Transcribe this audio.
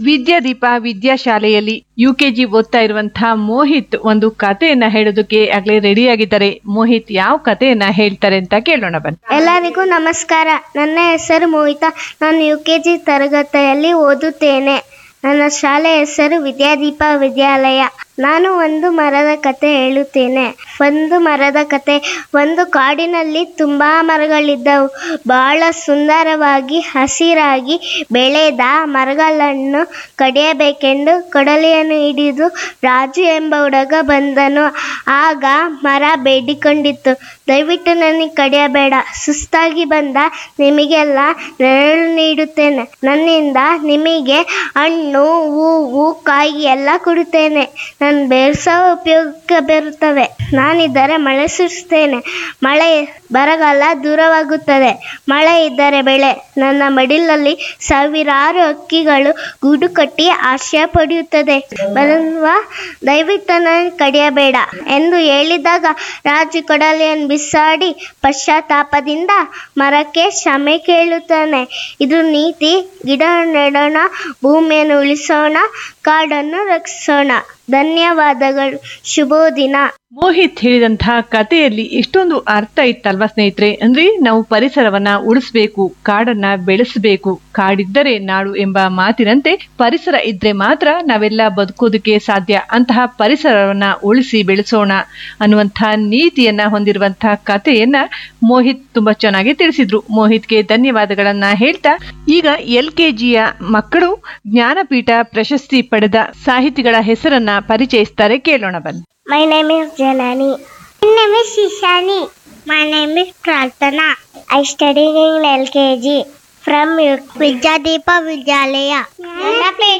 ವಿದ್ಯಾದೀಪ ವಿದ್ಯಾಶಾಲೆಯಲ್ಲಿ UKG ಓದ್ತಾ ಇರುವಂತಹ ಮೋಹಿತ್ ಒಂದು ಕಥೆಯನ್ನ ಹೇಳೋದಕ್ಕೆ ಆಗ್ಲೇ ರೆಡಿ ಆಗಿದ್ದಾರೆ ಮೋಹಿತ್ ಯಾವ ಕಥೆಯನ್ನ ಹೇಳ್ತಾರೆ ಅಂತ ಕೇಳೋಣ ಬನ್ನಿ ಎಲ್ಲರಿಗೂ ನಮಸ್ಕಾರ ನನ್ನ ಹೆಸರು ಮೋಹಿತ ನಾನು ಯು ಕೆ ಜಿ ತರಗತಿಯಲ್ಲಿ ಓದುತ್ತೇನೆ ನನ್ನ ಶಾಲೆ ಹೆಸರು ವಿದ್ಯಾದೀಪ ವಿದ್ಯಾಲಯ ನಾನು ಒಂದು ಮರದ ಕತೆ ಹೇಳುತ್ತೇನೆ ಒಂದು ಮರದ ಕತೆ ಒಂದು ಕಾಡಿನಲ್ಲಿ ತುಂಬಾ ಮರಗಳಿದ್ದವು ಬಹಳ ಸುಂದರವಾಗಿ ಹಸಿರಾಗಿ ಬೆಳೆದ ಮರಗಳನ್ನು ಕಡಿಯಬೇಕೆಂದು ಕೊಡಲಿಯನ್ನು ಹಿಡಿದು ರಾಜು ಎಂಬ ಹುಡುಗ ಬಂದನು ಆಗ ಮರ ಬೇಡಿಕೊಂಡಿತ್ತು ದಯವಿಟ್ಟು ನನಗೆ ಕಡಿಯಬೇಡ ಸುಸ್ತಾಗಿ ಬಂದ ನಿಮಗೆಲ್ಲ ನೆರಳು ನೀಡುತ್ತೇನೆ ನನ್ನಿಂದ ನಿಮಗೆ ಹಣ್ಣು ಹೂವು ಕಾಯಿ ಎಲ್ಲ ಕೊಡುತ್ತೇನೆ ನಾನು ಬೇರ್ಸೋ ಉಪಯೋಗಕ್ಕೆ ಬರುತ್ತವೆ ನಾನಿದ್ದರೆ ಮಳೆ ಸುರಿಸ್ತೇನೆ ಮಳೆ ಬರಗಾಲ ದೂರವಾಗುತ್ತದೆ ಮಳೆ ಇದ್ದರೆ ಬೆಳೆ ನನ್ನ ಮಡಿಲಲ್ಲಿ ಸಾವಿರಾರು ಹಕ್ಕಿಗಳು ಗೂಡು ಕಟ್ಟಿ ಆಶ್ರಯ ಪಡೆಯುತ್ತದೆ ಬರುವ ದಯವಿಟ್ಟು ನನ್ನ ಕಡಿಯಬೇಡ ಎಂದು ಹೇಳಿದಾಗ ರಾಜು ಕೊಡಲಿಯನ್ನು ಬಿಸಾಡಿ ಪಶ್ಚಾತ್ತಾಪದಿಂದ ಮರಕ್ಕೆ ಕ್ಷಮೆ ಕೇಳುತ್ತಾನೆ ಇದು ನೀತಿ ಗಿಡ ನೆಡೋಣ ಭೂಮಿಯನ್ನು ಉಳಿಸೋಣ ಕಾಡನ್ನು ರಕ್ಷಿಸೋಣ ಧನ್ಯವಾದಗಳು ಶುಭೋದಿನ ಮೋಹಿತ್ ಹೇಳಿದಂತಹ ಕಥೆಯಲ್ಲಿ ಎಷ್ಟೊಂದು ಅರ್ಥ ಇತ್ತಲ್ವಾ ಸ್ನೇಹಿತರೆ ಅಂದ್ರೆ ನಾವು ಪರಿಸರವನ್ನ ಉಳಿಸ್ಬೇಕು ಕಾಡನ್ನ ಬೆಳೆಸಬೇಕು ಕಾಡಿದ್ದರೆ ನಾಡು ಎಂಬ ಮಾತಿನಂತೆ ಪರಿಸರ ಇದ್ರೆ ಮಾತ್ರ ನಾವೆಲ್ಲ ಬದುಕೋದಕ್ಕೆ ಸಾಧ್ಯ ಅಂತಹ ಪರಿಸರವನ್ನ ಉಳಿಸಿ ಬೆಳೆಸೋಣ ಅನ್ನುವಂತಹ ನೀತಿಯನ್ನ ಹೊಂದಿರುವಂತಹ ಕಥೆಯನ್ನ ಮೋಹಿತ್ ತುಂಬಾ ಚೆನ್ನಾಗಿ ತಿಳಿಸಿದ್ರು ಮೋಹಿತ್ಗೆ ಧನ್ಯವಾದಗಳನ್ನ ಹೇಳ್ತಾ ಈಗ ಎಲ್ ಜಿಯ ಮಕ್ಕಳು ಜ್ಞಾನಪೀಠ ಪ್ರಶಸ್ತಿ ಪಡೆದ ಸಾಹಿತಿಗಳ ಹೆಸರನ್ನ ಪರಿಚಯಿಸ್ತಾರೆ ಕೇಳೋಣ ಬನ್ನಿ My name is Janani. My name is Shishani. My name is Prarthana. I study in LKG from Vidyadeepa Vidyalaya. ನನ್ನ